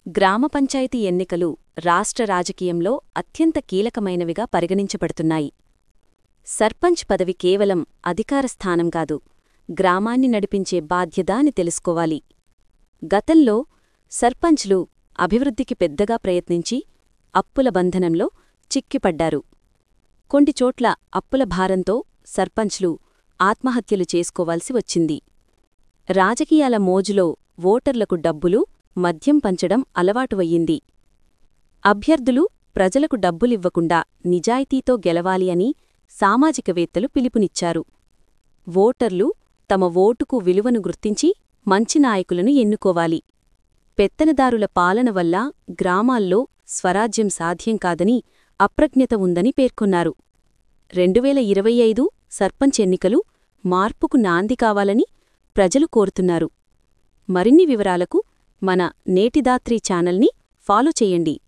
గ్రామ పంచాయతీ ఎన్నికలు రాష్ట్ర రాజకీయంలో అత్యంత కీలకమైనవిగా పరిగణించబడుతున్నాయి సర్పంచ్ పదవి కేవలం అధికార స్థానం కాదు గ్రామాన్ని నడిపించే బాధ్యత అని తెలుసుకోవాలి గతంలో సర్పంచ్లు అభివృద్ధికి పెద్దగా ప్రయత్నించి అప్పుల బంధనంలో చిక్కిపడ్డారు కొంటిచోట్ల అప్పుల భారంతో సర్పంచ్లు ఆత్మహత్యలు చేసుకోవాల్సి వచ్చింది రాజకీయాల మోజులో ఓటర్లకు డబ్బులు మద్యం పంచడం అలవాటువయ్యింది అభ్యర్థులు ప్రజలకు డబ్బులివ్వకుండా నిజాయితీతో గెలవాలి అని సామాజికవేత్తలు పిలుపునిచ్చారు ఓటర్లు తమ ఓటుకు విలువను గుర్తించి మంచి నాయకులను ఎన్నుకోవాలి పెత్తనదారుల పాలన వల్ల గ్రామాల్లో స్వరాజ్యం సాధ్యం కాదని అప్రజ్ఞత ఉందని పేర్కొన్నారు రెండువేల ఇరవై ఐదు సర్పంచ్ ఎన్నికలు మార్పుకు నాంది కావాలని ప్రజలు కోరుతున్నారు మరిన్ని వివరాలకు మన నేటిదాత్రి ఛానల్ని ఫాలో చేయండి